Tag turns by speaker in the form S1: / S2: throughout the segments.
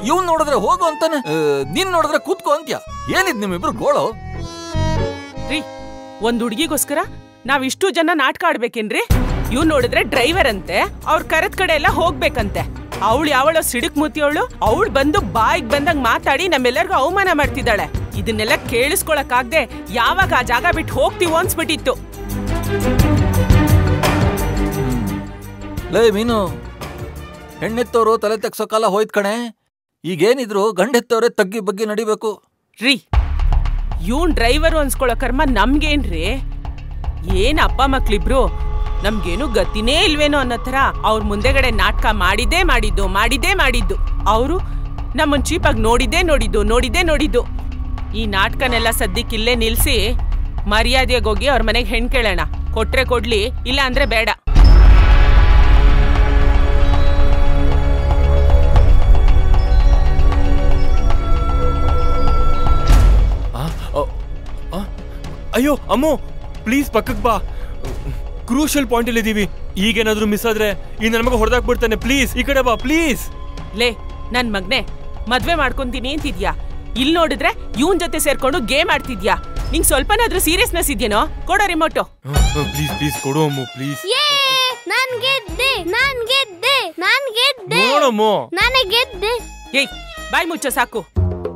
S1: ಇವ್ನ್ ನೋಡಿದ್ರೆ ಹೋಗು ಅಂತಾನೆ ಆ, ನೀನ್ ನೋಡಿದ್ರೆ ಕೂತ್ಕೋ ಅಂತ್ಯ ಏನಿದ್ ನಿಮ್ಮಿಬ್ರು ಗೋಳು
S2: ರೀ ಒಂದ್ ಹುಡ್ಗಿಗೋಸ್ಕರ ನಾವ್ ಇಷ್ಟು ಜನ ನಾಟಕ ಆಡ್ಬೇಕೇನ್ರಿ ಇವ್ ನೋಡಿದ್ರೆ ಡ್ರೈವರ್ ಅಂತೆ ಅವ್ರ ಕರೆದ್ ಕಡೆ ಎಲ್ಲ ಹೋಗ್ಬೇಕಂತೆ ಅವಳು ಯಾವಳೋ ಸಿಡುಕ್ ಮೂತಿಯವಳು ಅವಳು ಬಂದು ಬಾಯಿಗೆ ಬಂದಂಗ್ ಮಾತಾಡಿ ನಮ್ಮೆಲ್ಲರಿಗೂ ಅವಮಾನ ಮಾಡ್ತಿದ್ದಾಳೆ ಇದನ್ನೆಲ್ಲ ಕೇಳಿಸ್ಕೊಳಕ್ಕಾಗ್ದೆ ಯಾವಾಗ ಆ ಜಾಗ ಬಿಟ್ಟು ಹೋಗ್ತೀವೋ ಅನ್ಸ್ಬಿಟ್ಟಿತ್ತು
S1: ಲೇ ಮೀನು ಹೆಣ್ಣೆತ್ತವ್ರು ತಲೆ ತೆಗ್ಸೋ ಕಾಲ ಹೋಯ್ತ್ ಕಣೆ ಈಗೇನಿದ್ರು ಗಂಡೆತ್ತವ್ರೆ ತಗ್ಗಿ ಬಗ್ಗಿ ನಡಿಬೇಕು
S2: ರೀ ಇವನ್ ಡ್ರೈವರು ಅನ್ಸ್ಕೊಳ್ಳೋ ಕರ್ಮ ನಮ್ಗೇನ್ರಿ ಏನ್ ಅಪ್ಪ ಮಕ್ಳಿಬ್ರು ನಮ್ಗೇನು ಗತಿನೇ ಇಲ್ವೇನೋ ಅನ್ನೋ ಥರ ಅವ್ರ ಮುಂದೆಗಡೆ ನಾಟಕ ಮಾಡಿದ್ದೇ ಮಾಡಿದ್ದು ಮಾಡಿದ್ದೇ ಮಾಡಿದ್ದು ಅವರು ನಮ್ಮನ್ ಚೀಪಾಗಿ ನೋಡಿದ್ದೇ ನೋಡಿದ್ದು ನೋಡಿದ್ದೇ ನೋಡಿದ್ದು ಈ ನಾಟಕನೆಲ್ಲ ಸದ್ಯಕ್ಕೆ ಇಲ್ಲೇ ನಿಲ್ಸಿ ಮರ್ಯಾದೆಗೆ ಹೋಗಿ ಅವ್ರ ಮನೆಗೆ ಹೆಣ್ ಕೇಳೋಣ ಕೊಟ್ರೆ ಕೊಡ್ಲಿ ಇಲ್ಲ ಅಂದ್ರೆ ಬೇಡ
S3: ಆ, ಅ, ಆ, ಅಯ್ಯೋ ಅಮ್ಮು ಪ್ಲೀಸ್ ಪಕ್ಕಕ್ಕೆ ಬಾ ಕ್ರೂಷಲ್ ಪಾಯಿಂಟ್ ಅಲ್ಲಿ ಇದೀವಿ ಈಗೇನಾದ್ರೂ ಮಿಸ್ ಆದ್ರೆ ಈ ನನ್ನ ಮಗ ಹೊಡೆದಾಕ್ ಬಿಡ್ತಾನೆ ಪ್ಲೀಸ್ ಈ ಕಡೆ ಬಾ ಪ್ಲೀಸ್
S2: ಲೇ ನನ್ ಮಗ್ನೆ ಮದ್ವೆ ಮಾಡ್ಕೊಂತೀನಿ ಅಂತಿದ್ಯಾ ಇಲ್ ನೋಡಿದ್ರೆ ಇವನ್ ಜೊತೆ ಸೇರ್ಕೊಂಡು ಗೇಮ್ ಆಡ್ತಿದ್ಯಾ ನಿಂಗ್ ಸ್ವಲ್ಪನಾದ್ರೂ ಸೀರಿಯಸ್ನೆಸ್ ಇದೆಯೇನೋ ಕೊಡೋ ರಿಮೋಟು
S3: ಪ್ಲೀಸ್ ಪ್ಲೀಸ್ ಕೊಡು ಅಮ್ಮು ಪ್ಲೀಸ್
S4: ಯೇ ನಾನ್ ಗೆದ್ದೆ ನಾನ್ ಗೆದ್ದೆ ನಾನ್ ಗೆದ್ದೆ
S3: ನೋಡಮ್ಮು
S4: ನಾನೇ ಗೆದ್ದೆ
S2: ಏಯ್ ಬಾಯ್ ಮುಚ್ಚ ಸಾಕು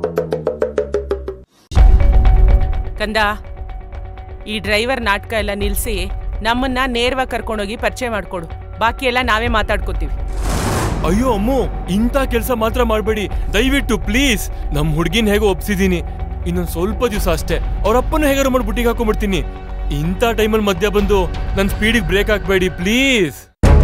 S2: ಕಂದ ಈ ಡ್ರೈವರ್ ನಾಟಕ ಎಲ್ಲ ನಿಲ್ಸಿ ನಮ್ಮನ್ನ ನೇರವಾಗಿ ಕರ್ಕೊಂಡೋಗಿ ಪರಿಚಯ ಮಾಡ್ಕೊಡು ಬಾಕಿ ಎಲ್ಲ ನಾವೇ ಮಾತಾಡ್ಕೋತೀವಿ
S3: ಅಯ್ಯೋ ಅಮ್ಮು ಇಂಥ ಕೆಲಸ ಮಾತ್ರ ಮಾಡಬೇಡಿ ದಯವಿಟ್ಟು ಪ್ಲೀಸ್ ನಮ್ ಹುಡ್ಗಿನ್ ಹೇಗೋ ಒಪ್ಸಿದೀನಿ ಇನ್ನೊಂದ್ ಸ್ವಲ್ಪ ದಿವಸ ಅಷ್ಟೇ ಅವ್ರ ಅಪ್ಪನ ಹೇಗಾರು ಮಾಡಿ ಬುಟ್ಟಿಗೆ ಹಾಕೊಂಡ್ಬಿಡ್ತೀನಿ ಇಂಥ ಟೈಮಲ್ಲಿ ಮಧ್ಯ ಬಂದು ನನ್ನ ಸ್ಪೀಡಿಗೆ ಬ್ರೇಕ್ ಹಾಕ್ಬೇಡಿ ಪ್ಲೀಸ್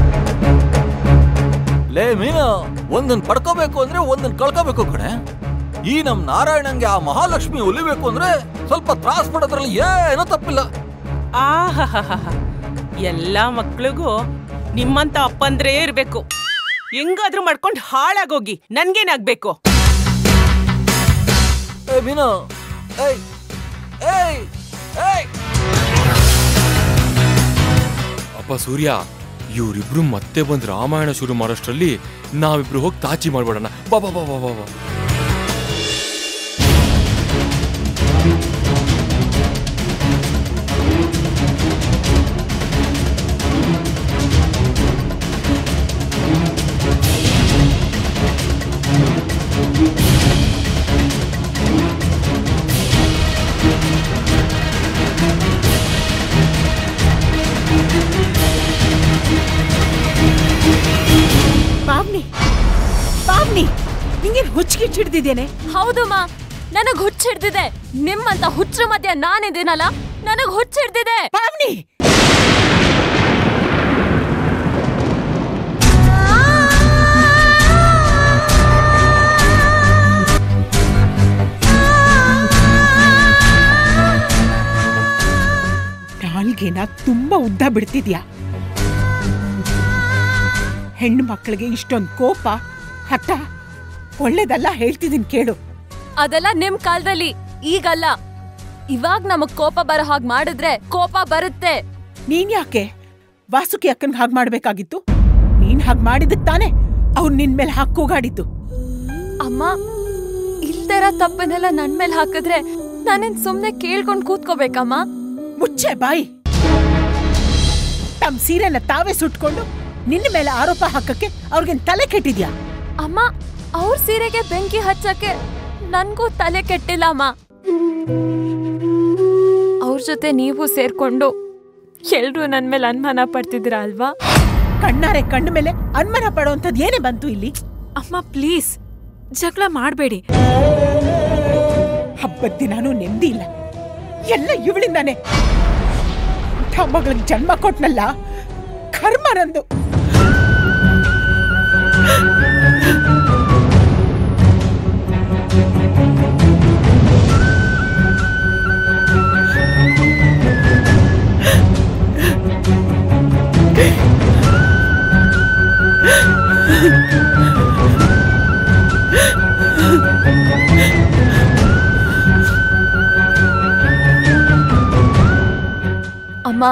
S1: ಲೇ ಮೀನು ಒಂದನ್ ಪಡ್ಕೋಬೇಕು ಅಂದ್ರೆ ಒಂದನ್ ಕಳ್ಕೋಬೇಕು ಕಣೆ ಈ ನಮ್ ನಾರಾಯಣಂಗೆ ಆ ಮಹಾಲಕ್ಷ್ಮಿ ಒಲಿಬೇಕು ಅಂದ್ರೆ ಸ್ವಲ್ಪ ತ್ರಾಸ್ ಪಡೋದ್ರಲ್ಲಿ ಏನೂ ತಪ್ಪಿಲ್ಲ
S2: ಆಹಾಹಾಹಾ ಎಲ್ಲ ಮಕ್ಳಿಗೂ ನಿಮ್ಮಂತ ಅಪ್ಪಂದ್ರೇ ಇರ್ಬೇಕು ಹೆಂಗಾದ್ರೂ ಮಾಡ್ಕೊಂಡು ಹಾಳಾಗೋಗಿ ನನ್ಗೇನಾಗ್ಬೇಕು
S1: ಏ ಮೀನು ಏಯ್ ಏಯ್ ಏಯ್
S3: ಅಪ್ಪ ಸೂರ್ಯ ಇವರಿಬ್ರು ಮತ್ತೆ ಬಂದು ರಾಮಾಯಣ ಶುರು ಮಾಡೋಷ್ಟರಲ್ಲಿ ನಾವಿಬ್ರು ಹೋಗಿ ತಾಚಿ ಮಾಡ್ಬೇಡಣ ಬಾ ಬಾ ಬಾ ಬಾ ಬಾ ಬಾ
S5: ಪಾವ್ನಿ ಪಾವ್ನಿ ನಿಂಗೇನ್ ಹುಚ್ಚಿಗಿಚ್ಚ ಹಿಡ್ದಿದ್ದೇನೆ
S6: ಹೌದು ಮಾ ನನಗ್ ಹುಚ್ಚಿಡ್ದಿದೆ ನಿಮ್ಮಂತ ಹುಚ್ಚರ ಮಧ್ಯ ನಾನಿದ್ದೀನಲ್ಲ ನನಗ್ ಹುಚ್ಚಿಡ್ದಿದೆ
S5: ಪಾವ್ನಿ ನಾಲ್ಗೆನ ತುಂಬಾ ಉದ್ದ ಬಿಡ್ತಿದ್ಯಾ ಹೆಣ್ಣು ಮಕ್ಕಳಿಗೆ ಇಷ್ಟೊಂದು ಕೋಪ ಹಠ ಒಳ್ಳೇದಲ್ಲ ಹೇಳ್ತಿದ್ದೀನಿ ಕೇಳು
S6: ಅದೆಲ್ಲ ನಿಮ್ ಕಾಲದಲ್ಲಿ ಈಗಲ್ಲ ಇವಾಗ್ ನಮಗ್ ಕೋಪ ಬರೋ ಹಾಗ್ ಮಾಡಿದ್ರೆ ಕೋಪ ಬರುತ್ತೆ
S5: ನೀನ್ ಯಾಕೆ ವಾಸುಕಿ ಅಕ್ಕನ್ಗೆ ಹಾಗೆ ಮಾಡ್ಬೇಕಾಗಿತ್ತು ನೀನ್ ಹಾಗೆ ಮಾಡಿದಕ್ ತಾನೆ ಅವ್ರು ನಿನ್ ಮೇಲೆ ಹಾಕ್ ಕೂಗಾಡಿದ್ದು
S6: ಅಮ್ಮ ಇಲ್ದಿರ ತಪ್ಪನ್ನೆಲ್ಲ ನನ್ ಮೇಲೆ ಹಾಕಿದ್ರೆ ನಾನೇನ್ ಸುಮ್ನೆ ಕೇಳ್ಕೊಂಡ್ ಕೂತ್ಕೋಬೇಕಮ್ಮ
S5: ಮುಚ್ಚೆ ಬಾಯಿ ತಮ್ಮ ಸೀರೆನ ತಾವೇ ಸುಟ್ಕೊಂಡು ನಿನ್ನ ಮೇಲೆ ಆರೋಪ ಹಾಕಕ್ಕೆ ಅವ್ರಿಗೇನ್ ತಲೆ ಕೆಟ್ಟಿದ್ಯಾ
S6: ಅಮ್ಮ ಅವ್ರ ಸೀರೆಗೆ ಬೆಂಕಿ ಹಚ್ಚಕ್ಕೆ ನನ್ಗೂ ತಲೆ ಕೆಟ್ಟಿಲ್ಲ ಅಮ್ಮ ಅವ್ರ ಜೊತೆ ನೀವು ಸೇರ್ಕೊಂಡು ಎಲ್ರೂ ನನ್ ಮೇಲೆ ಅನುಮಾನ ಪಡ್ತಿದ್ದೀರಾ ಅಲ್ವಾ
S5: ಕಣ್ಣಾರೆ ಕಣ್ಣ ಮೇಲೆ ಅನುಮಾನ ಪಡೋಂಥದ್ದು ಏನೇ ಬಂತು ಇಲ್ಲಿ
S6: ಅಮ್ಮ ಪ್ಲೀಸ್ ಜಗಳ ಮಾಡಬೇಡಿ
S5: ಹಬ್ಬದ ದಿನಾನೂ ನೆಮ್ಮದಿ ಇಲ್ಲ ಎಲ್ಲ ಇವಳಿಂದಾನೆ ಇಂಥ ಮಗಳಿಗೆ ಜನ್ಮ ಕೊಟ್ನಲ್ಲ ಕರ್ಮ ನಂದು
S6: ಅಮ್ಮ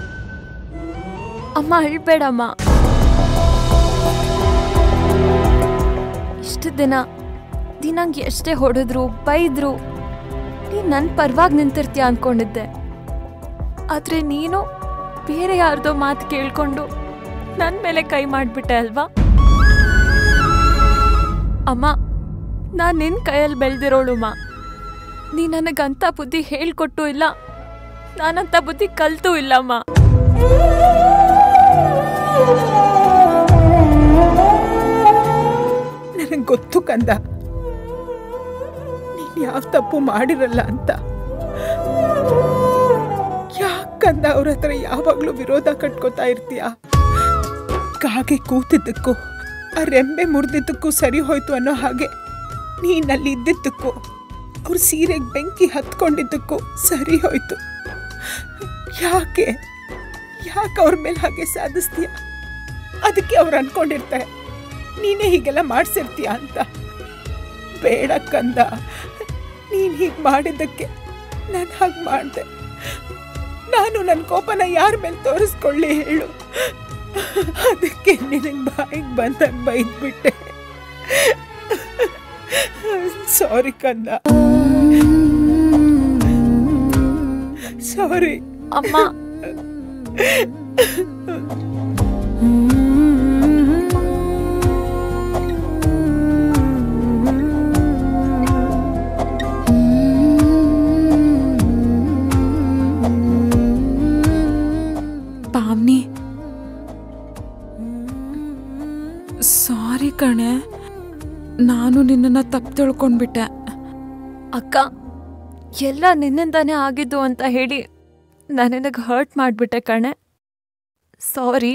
S6: ಅಮ್ಮ ಅಳ್ಬೇಡಮ್ಮ ಇಷ್ಟು ದಿನ ನೀನ್ ನಂಗೆ ಎಷ್ಟೇ ಹೊಡೆದ್ರು ಬೈದ್ರು ನೀನ್ ನನ್ನ ಪರವಾಗಿ ನಿಂತಿರ್ತೀಯ ಅನ್ಕೊಂಡಿದ್ದೆ ಆದ್ರೆ ನೀನು ಬೇರೆ ಯಾರ್ದೋ ಮಾತು ಕೇಳ್ಕೊಂಡು ನನ್ನ ಮೇಲೆ ಕೈ ಮಾಡಿಬಿಟ್ಟೆ ಅಲ್ವಾ ಅಮ್ಮ ನಾನು ನಿನ್ನ ಕೈಯಲ್ಲಿ ಬೆಳೆದಿರೋಳುಮ್ಮ ನೀ ನನಗಂತ ಬುದ್ಧಿ ಹೇಳ್ಕೊಟ್ಟು ಇಲ್ಲ ನಾನಂತ ಬುದ್ಧಿ ಕಲ್ತೂ ಇಲ್ಲಮ್ಮ
S5: ನನಗೆ ಗೊತ್ತು ಕಂದ ನೀನ್ ಯಾವ ತಪ್ಪು ಮಾಡಿರಲ್ಲ ಅಂತ ಯಾಕಂದ ಅವ್ರ ಹತ್ರ ಯಾವಾಗ್ಲೂ ವಿರೋಧ ಕಟ್ಕೋತಾ ಇರ್ತೀಯ ಕಾಗೆ ಕೂತಿದ್ದಕ್ಕೂ ಆ ರೆಂಬೆ ಮುರಿದಿದ್ದಕ್ಕೂ ಸರಿ ಹೋಯ್ತು ಅನ್ನೋ ಹಾಗೆ ನೀನಲ್ಲಿ ಇದ್ದಿದ್ದಕ್ಕೂ ಅವ್ರ ಸೀರೆಗೆ ಬೆಂಕಿ ಹತ್ಕೊಂಡಿದ್ದಕ್ಕೂ ಸರಿ ಹೋಯ್ತು ಯಾಕೆ ಯಾಕೆ ಅವ್ರ ಮೇಲೆ ಹಾಗೆ ಸಾಧಿಸ್ತೀಯ ಅದಕ್ಕೆ ಅವ್ರು ಅನ್ಕೊಂಡಿರ್ತಾರೆ ನೀನೇ ಹೀಗೆಲ್ಲ ಮಾಡ್ಸಿರ್ತೀಯ ಅಂತ ಬೇಡ ಕಂದ ನೀನು ಹೀಗೆ ಮಾಡಿದ್ದಕ್ಕೆ ನಾನು ಹಾಗೆ ಮಾಡಿದೆ ನಾನು ನನ್ನ ಕೋಪನ ಯಾರ ಮೇಲೆ ತೋರಿಸ್ಕೊಳ್ಳಿ ಹೇಳು ಅದಕ್ಕೆ ನಿನಗೆ ಬಾಯಿಗೆ ಬಂದಾಗ ಬೈದ್ಬಿಟ್ಟೆ ಸಾರಿ ಕಂದ ಸಾರಿ
S6: ಅಮ್ಮ
S7: ಪಾವ್ನಿ ಸಾರಿ ಕಣೆ ನಾನು ನಿನ್ನನ್ನು ತಪ್ಪು ತಿಳ್ಕೊಂಡ್ಬಿಟ್ಟೆ
S6: ಅಕ್ಕ ಎಲ್ಲ ನಿನ್ನಿಂದಾನೇ ಆಗಿದ್ದು ಅಂತ ಹೇಳಿ ನಾನು ನಿನಗೆ ಹರ್ಟ್ ಮಾಡಿಬಿಟ್ಟೆ ಕಣೆ ಸಾರಿ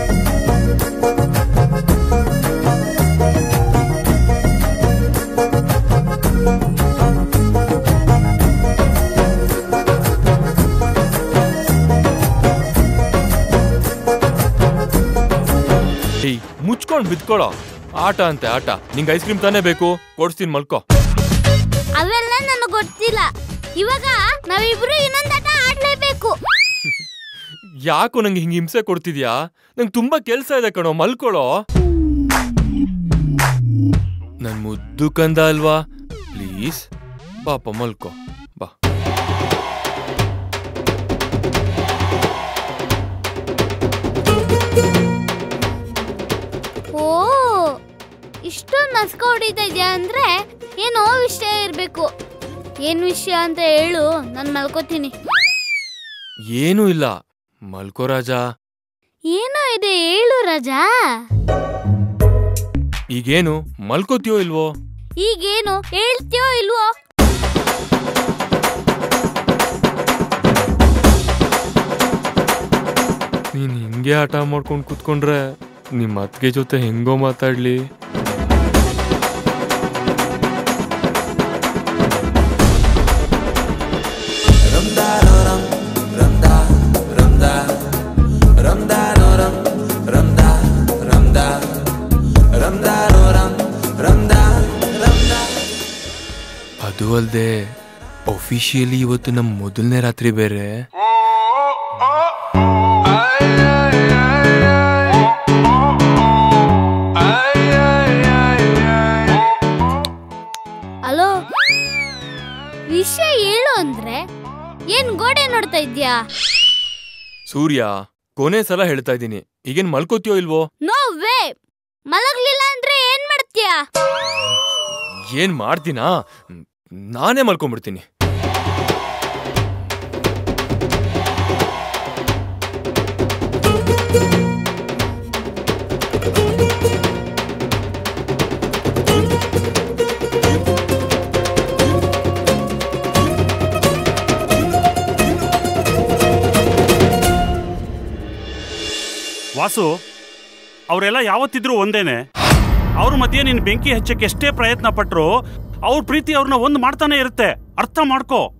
S3: ಏಯ್ ಮುಚ್ಕೊಂಡ್ ಬಿದ್ಕೊಳ್ಳೋ ಆಟ ಅಂತೆ ಆಟ ನಿಂಗೆ ಐಸ್ ಕ್ರೀಮ್ ತಾನೇ ಬೇಕು ಕೊಡ್ಸ್ತೀನಿ ಮಲ್ಕೋ
S4: ಅವೆಲ್ಲ ನನಗೆ ಗೊತ್ತಿಲ್ಲ ಇವಾಗ ನಾವಿಬ್ರು ಇನ್ನೊಂದ್ ಆಟ ಆಡ್ಲೇಬೇಕು
S3: ಯಾಕೋ ನಂಗೆ ಹಿಂಗೆ ಹಿಂಸೆ ಕೊಡ್ತಿದ್ಯಾ ನಂಗೆ ತುಂಬಾ ಕೆಲ್ಸ ಇದೆ ಕಣೋ ಮಲ್ಕೊಳ್ಳೋ ನನ್ ಮುದ್ದು ಕಂದ ಅಲ್ವಾ ಪ್ಲೀಸ್ ಬಾಪ ಮಲ್ಕೋ ಬಾ
S4: ಓ ಇಷ್ಟೊಂದು ನಸ್ಕ ಹೊಡಿತಾ ಇದೆಯಾ ಅಂದ್ರೆ ಏನೋ ವಿಷಯ ಇರ್ಬೇಕು ಏನ್ ವಿಷಯ ಅಂತ ಹೇಳು ನಾನು ಮಲ್ಕೋತೀನಿ
S3: ಏನೂ ಇಲ್ಲ ಮಲ್ಕೋ ರಾಜ
S4: ಏನೋ ಇದೆ ಹೇಳು ರಾಜಾ
S3: ಈಗೇನು ಮಲ್ಕೋತೀಯೋ ಇಲ್ವೋ
S4: ಈಗೇನು ಹೇಳ್ತೀಯೋ ಇಲ್ವೋ
S3: ನೀನ್ ಹಿಂಗೆ ಆಟ ಮಾಡ್ಕೊಂಡು ಕೂತ್ಕೊಂಡ್ರೆ ನಿಮ್ಮ ಅತ್ತಿಗೆ ಜೊತೆ ಹೆಂಗೋ ಮಾತಾಡ್ಲಿ ಅದು ಅಲ್ಲದೆ ಅಫಿಷಿಯಲಿ ಇವತ್ತು ನಮ್ಮ ಮೊದಲನೇ ರಾತ್ರಿ ಬೇರೆ
S4: ಹಲೋ ವಿಷಯ ಹೇಳು ಅಂದ್ರೆ ಏನ್ ಗೋಡೆ ನೋಡ್ತಾ ಇದ್ಯಾ
S3: ಸೂರ್ಯ ಕೊನೆ ಸಲ ಹೇಳ್ತಾ ಇದ್ದೀನಿ ಈಗೇನ್ ಮಲ್ಕೋತೀಯೋ ಇಲ್ವೋ
S4: ನೋ ವೇ ಮಲಗ್ಲಿಲ್ಲ ಅಂದ್ರೆ ಏನ್ ಮಾಡ್ತೀಯಾ
S3: ಏನ್ ಮಾಡ್ತೀನಾ ಮ್, ನಾನೇ ಮಲ್ಕೊಂಡ್ಬಿಡ್ತೀನಿ
S8: ವಾಸು ಅವರೆಲ್ಲ ಯಾವತ್ತಿದ್ರೂ ಒಂದೇನೆ ಅವ್ರ ಮಧ್ಯೆ ನೀನು ಬೆಂಕಿ ಹಚ್ಚಕ್ಕೆ ಎಷ್ಟೇ ಪ್ರಯತ್ನ ಪಟ್ಟರು ಅವ್ರ ಪ್ರೀತಿ ಅವ್ರನ್ನ ಒಂದು ಮಾಡ್ತಾನೆ ಇರುತ್ತೆ ಅರ್ಥ ಮಾಡ್ಕೋ